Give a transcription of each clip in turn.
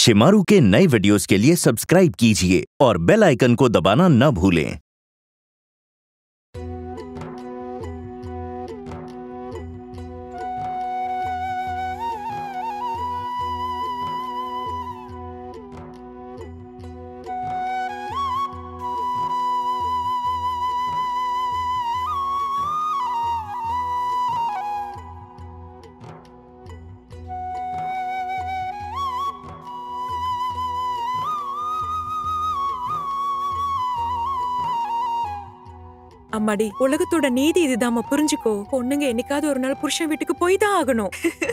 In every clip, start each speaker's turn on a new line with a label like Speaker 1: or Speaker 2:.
Speaker 1: शिमारू के नए वीडियोस के लिए सब्सक्राइब कीजिए और बेल आइकन को दबाना न भूलें
Speaker 2: அம்மாடி உலகத்தோட நீதி இதுதாம்மா புரிஞ்சுக்கோ பொண்ணுங்க என்னைக்காவது ஒரு நாள் புருஷன் வீட்டுக்கு போய் தான் ஆகணும்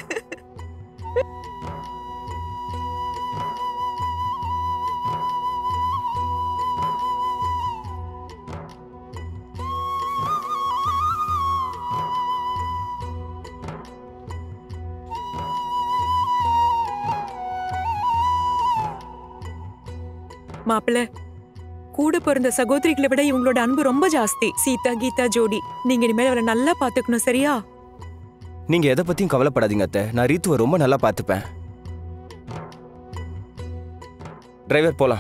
Speaker 2: மாப்பிள்ள கூட பிறந்த சகோதரிகளை விட இவங்களோட அன்பு ரொம்ப ஜாஸ்தி சீதா கீதா ஜோடி நீங்க இனிமேல் அவரை நல்லா பாத்துக்கணும் சரியா
Speaker 3: நீங்க எதை பத்தியும் கவலைப்படாதீங்க அத்தை நான் ரீத்துவை ரொம்ப நல்லா பார்த்துப்பேன் டிரைவர் போலாம்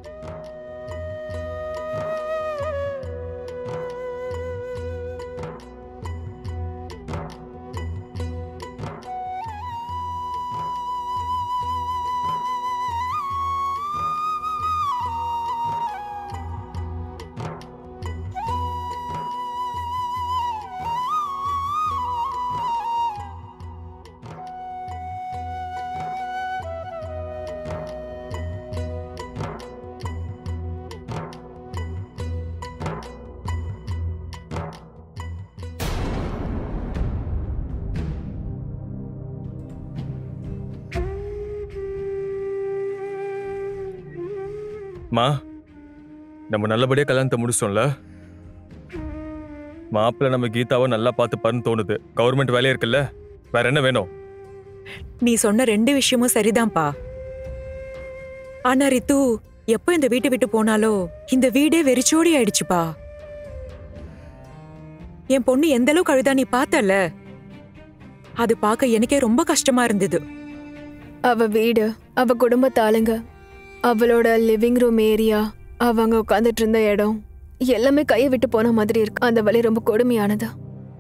Speaker 4: மா நம்ம நல்லபடியா கல்யாணத்தை முடிச்சோம்ல மாப்பிள்ள நம்ம கீதாவை நல்லா பார்த்துப்பாருன்னு தோணுது கவர்மெண்ட் வேலையா இருக்குல்ல வேற என்ன வேணும்
Speaker 2: நீ சொன்ன ரெண்டு விஷயமும் சரிதான்ப்பா ஆனா ரித்து எப்போ இந்த வீட்டை விட்டு போனாலோ இந்த வீடே வெறிச்சோடி ஆயிடுச்சுப்பா என் பொண்ணு எந்த அளவுக்கு அழுதா நீ பார்த்தல அது பார்க்க எனக்கே ரொம்ப கஷ்டமா இருந்தது
Speaker 5: அவ வீடு அவ குடும்பத்து ஆளுங்க அவளோட லிவிங் ரூம் ஏரியா அவங்க உட்காந்துட்டு இருந்த இடம் எல்லாமே கையை விட்டு போன மாதிரி இருக்கு அந்த வழி ரொம்ப கொடுமையானது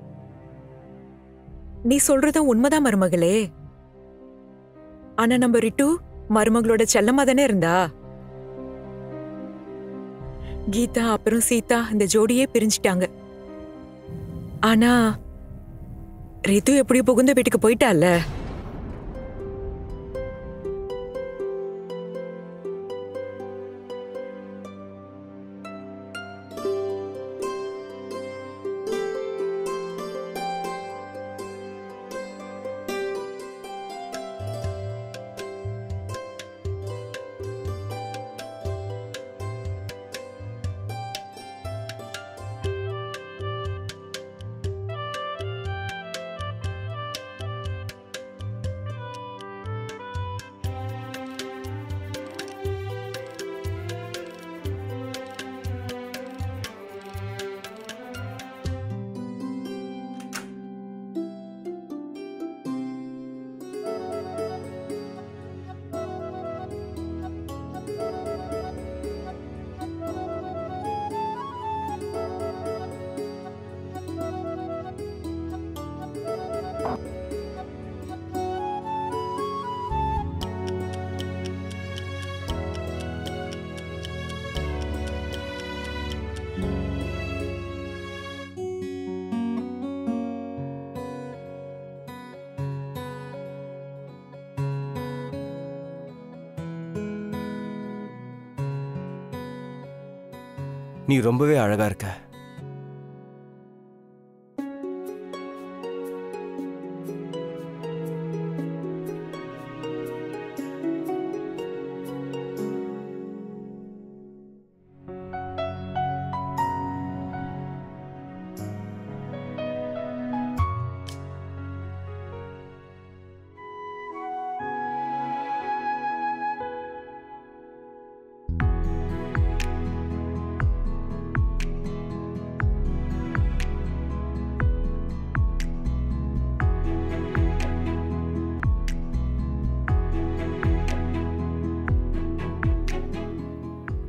Speaker 2: நீ சொல்றதும் உண்மைதான் மருமகளே ஆனா நம்ம ரிட்டு மருமகளோட செல்லமா தானே இருந்தா கீதா அப்புறம் சீதா இந்த ஜோடியே பிரிஞ்சிட்டாங்க ஆனா ரித்து எப்படி புகுந்த வீட்டுக்கு போயிட்டால
Speaker 3: நீ ரொம்பவே அழகா இருக்க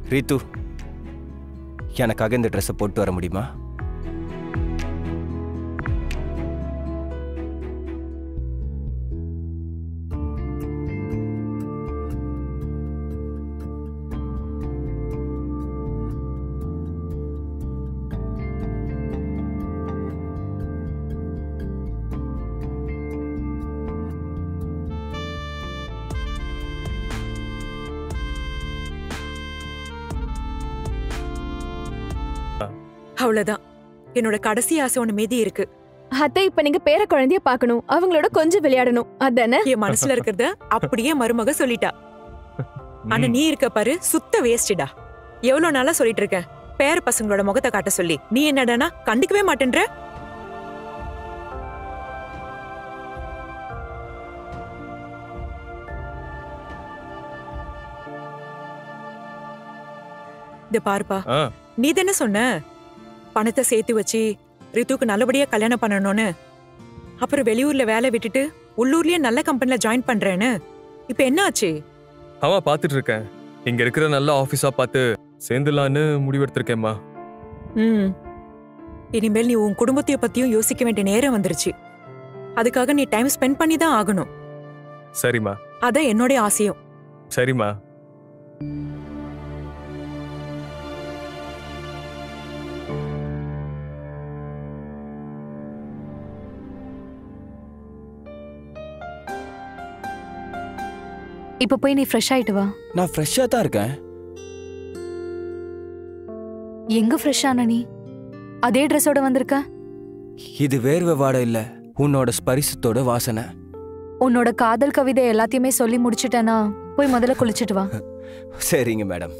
Speaker 3: ரீத்து எனக்காக இந்த ட்ரெஸ்ஸை போட்டு வர முடியுமா
Speaker 2: அவ்வளவுதான் என்னோட கடைசி ஆசை ஒண்ணு மீதி இருக்கு
Speaker 5: அத்தை இப்ப நீங்க பேர குழந்தைய பார்க்கணும் அவங்களோட கொஞ்சம் விளையாடணும் அதானே
Speaker 2: என் மனசுல இருக்கிறத அப்படியே மருமக சொல்லிட்டா ஆனா நீ இருக்க பாரு சுத்த வேஸ்டடா எவ்வளவு நாளா சொல்லிட்டு இருக்கேன் பேர பசங்களோட முகத்தை காட்ட சொல்லி நீ என்னடானா கண்டுக்கவே மாட்டேன்ற இத பாருப்பா
Speaker 4: ஆ
Speaker 2: நீ தானே சொன்ன பணத்தை சேர்த்து வச்சு ரித்துக்கு நல்லபடியா கல்யாணம் பண்ணணும்னு அப்புறம் வெளியூர்ல வேலை விட்டுட்டு உள்ளூர்லயே நல்ல கம்பெனில ஜாயின் பண்றேன்னு இப்ப என்ன ஆச்சு
Speaker 4: ஆமா பாத்துட்டு இருக்கேன் இங்க இருக்கிற நல்ல ஆபீஸா பார்த்து சேர்ந்துலான்னு முடிவெடுத்திருக்கேம்மா
Speaker 2: ம் இனிமேல் நீ உன் குடும்பத்தைய பத்தியும் யோசிக்க வேண்டிய நேரம் வந்துருச்சு அதுக்காக நீ டைம் ஸ்பெண்ட் பண்ணி தான் ஆகணும்
Speaker 4: சரிம்மா
Speaker 2: அதான் என்னோட ஆசையும்
Speaker 4: சரிம்மா
Speaker 6: இப்ப போய் நீ ஃப்ரெஷ் ஆயிட்டு வா
Speaker 3: நான் ஃப்ரெஷ்ஷாக தான் இருக்கேன்
Speaker 6: எங்க ஃப்ரெஷ் ஆன நீ அதே ட்ரெஸ்ஸோட வந்திருக்க
Speaker 3: இது வேர்வை வாடை இல்லை உன்னோட ஸ்பரிசத்தோட வாசனை
Speaker 6: உன்னோட காதல் கவிதை எல்லாத்தையுமே சொல்லி முடிச்சிட்டேனா போய் முதல்ல குளிச்சிட்டு வா
Speaker 3: சரிங்க மேடம்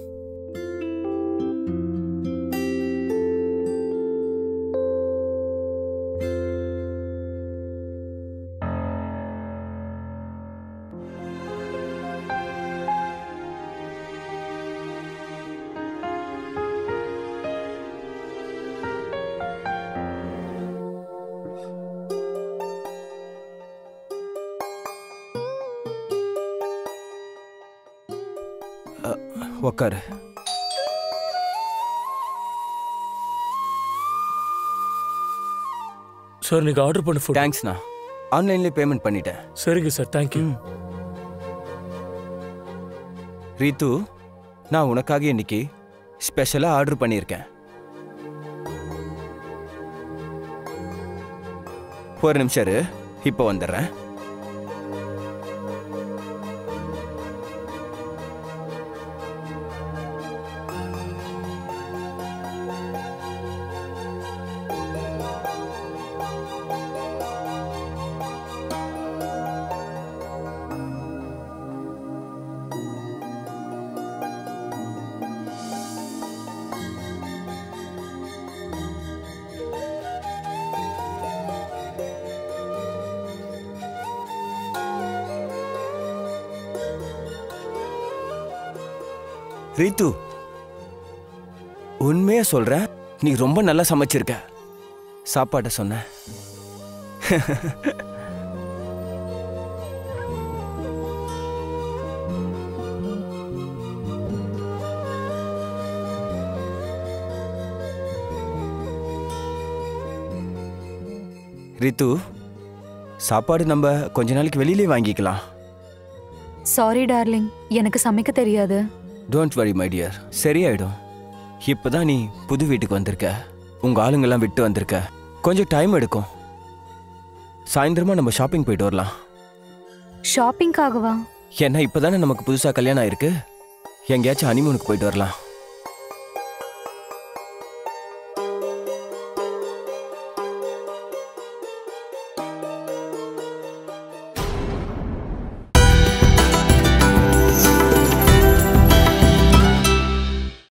Speaker 3: உக்காரு
Speaker 7: சார் நீங்கள் ஆர்டர் பண்ண ஃபுட்
Speaker 3: தேங்க்ஸ்ண்ணா ஆன்லைன்லேயே பேமெண்ட் பண்ணிட்டேன்
Speaker 7: சரிங்க சார் தேங்க்யூ
Speaker 3: ரீத்து நான் உனக்காக இன்னைக்கு ஸ்பெஷலாக ஆர்டர் பண்ணியிருக்கேன் ஒரு நிமிஷம் இரு இப்போ வந்துடுறேன் ரீத்து உண்மையா சொல்றேன் நீ ரொம்ப நல்லா சமைச்சிருக்க சாப்பாட்டை சொன்ன ரித்து சாப்பாடு நம்ம கொஞ்ச நாளைக்கு வெளியிலே வாங்கிக்கலாம்
Speaker 6: சாரி டார்லிங் எனக்கு சமைக்க தெரியாது
Speaker 3: டோன்ட் வரி மை டியர் சரியாயிடும் இப்பதான் நீ புது வீட்டுக்கு வந்திருக்க உங்க ஆளுங்கெல்லாம் விட்டு வந்திருக்க கொஞ்சம் டைம் எடுக்கும் சாயந்தரமா நம்ம ஷாப்பிங் போயிட்டு வரலாம்
Speaker 6: ஷாப்பிங்காகவா
Speaker 3: ஏன்னா இப்பதானே நமக்கு புதுசா கல்யாணம் ஆயிருக்கு எங்கேயாச்சும் ஹனிமூனுக்கு போயிட்டு வரலாம்